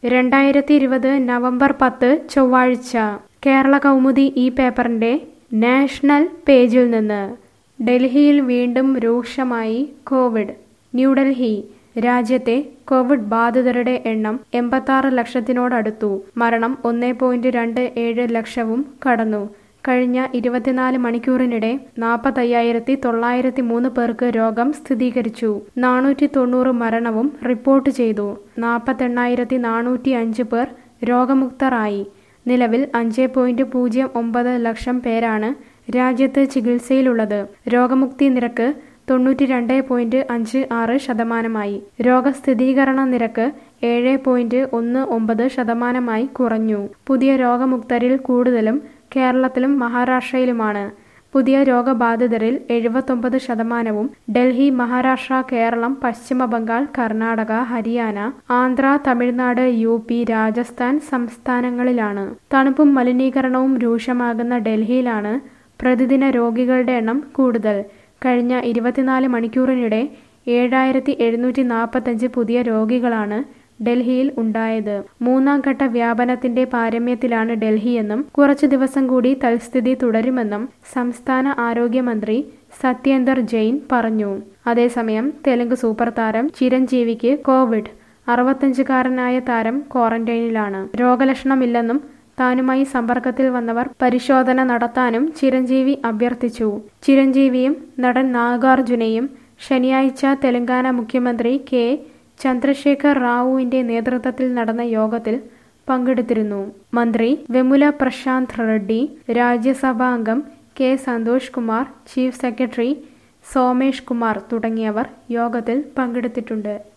രണ്ടായിരത്തി ഇരുപത് നവംബർ പത്ത് ചൊവ്വാഴ്ച കേരള കൗമുദി ഈ പേപ്പറിന്റെ നാഷണൽ പേജിൽ നിന്ന് ഡൽഹിയിൽ വീണ്ടും രൂക്ഷമായി കോവിഡ് ന്യൂഡൽഹി രാജ്യത്തെ കോവിഡ് ബാധിതരുടെ എണ്ണം എൺപത്താറ് ലക്ഷത്തിനോടടുത്തു മരണം ഒന്നേ പോയിന്റ് രണ്ട് ഏഴ് ലക്ഷവും കടന്നു കഴിഞ്ഞ ഇരുപത്തിനാല് മണിക്കൂറിനിടെ നാൽപ്പത്തയ്യായിരത്തി തൊള്ളായിരത്തി മൂന്ന് പേർക്ക് രോഗം സ്ഥിരീകരിച്ചു നാനൂറ്റി തൊണ്ണൂറ് മരണവും റിപ്പോർട്ട് ചെയ്തു നാൽപ്പത്തെണ്ണായിരത്തി നാനൂറ്റി അഞ്ച് പേർ രോഗമുക്തരായി നിലവിൽ അഞ്ച് പോയിന്റ് പൂജ്യം ഒമ്പത് ലക്ഷം പേരാണ് രാജ്യത്ത് ചികിത്സയിലുള്ളത് രോഗമുക്തി നിരക്ക് തൊണ്ണൂറ്റി രണ്ട് പോയിന്റ് അഞ്ച് ആറ് ശതമാനമായി രോഗസ്ഥിരീകരണ നിരക്ക് ഏഴ് പോയിന്റ് ഒന്ന് ഒമ്പത് ശതമാനമായി കുറഞ്ഞു പുതിയ രോഗമുക്തരിൽ കൂടുതലും കേരളത്തിലും മഹാരാഷ്ട്രയിലുമാണ് പുതിയ രോഗബാധിതരിൽ എഴുപത്തൊമ്പത് ശതമാനവും ഡൽഹി മഹാരാഷ്ട്ര കേരളം പശ്ചിമ ബംഗാൾ കർണാടക ഹരിയാന ആന്ധ്ര തമിഴ്നാട് യു പി രാജസ്ഥാൻ സംസ്ഥാനങ്ങളിലാണ് തണുപ്പും മലിനീകരണവും രൂക്ഷമാകുന്ന ഡൽഹിയിലാണ് പ്രതിദിന രോഗികളുടെ എണ്ണം കൂടുതൽ കഴിഞ്ഞ ഇരുപത്തിനാല് മണിക്കൂറിനിടെ ഏഴായിരത്തി എഴുന്നൂറ്റി നാൽപ്പത്തഞ്ച് പുതിയ രോഗികളാണ് ഡൽഹിയിൽ ഉണ്ടായത് മൂന്നാം ഘട്ട വ്യാപനത്തിന്റെ പാരമ്യത്തിലാണ് ഡൽഹിയെന്നും കുറച്ചു ദിവസം കൂടി തൽസ്ഥിതി തുടരുമെന്നും സംസ്ഥാന ആരോഗ്യമന്ത്രി സത്യേന്ദർ ജെയിൻ പറഞ്ഞു അതേസമയം തെലുങ്ക് സൂപ്പർ താരം ചിരഞ്ജീവിക്ക് കോവിഡ് അറുപത്തഞ്ചുകാരനായ താരം ക്വാറന്റൈനിലാണ് രോഗലക്ഷണമില്ലെന്നും താനുമായി സമ്പർക്കത്തിൽ വന്നവർ പരിശോധന നടത്താനും ചിരഞ്ജീവി അഭ്യർത്ഥിച്ചു ചിരഞ്ജീവിയും നടൻ നാഗാർജുനയും ശനിയാഴ്ച തെലങ്കാന മുഖ്യമന്ത്രി കെ ചന്ദ്രശേഖർ റാവുവിന്റെ നേതൃത്വത്തിൽ നടന്ന യോഗത്തിൽ പങ്കെടുത്തിരുന്നു മന്ത്രി വെമുല പ്രശാന്ത് റെഡ്ഡി രാജ്യസഭാ അംഗം K Santhosh Kumar chief secretary Somesh Kumar തുടങ്ങിയവർ യോഗത്തിൽ പങ്കെടുത്തിട്ടുണ്ട്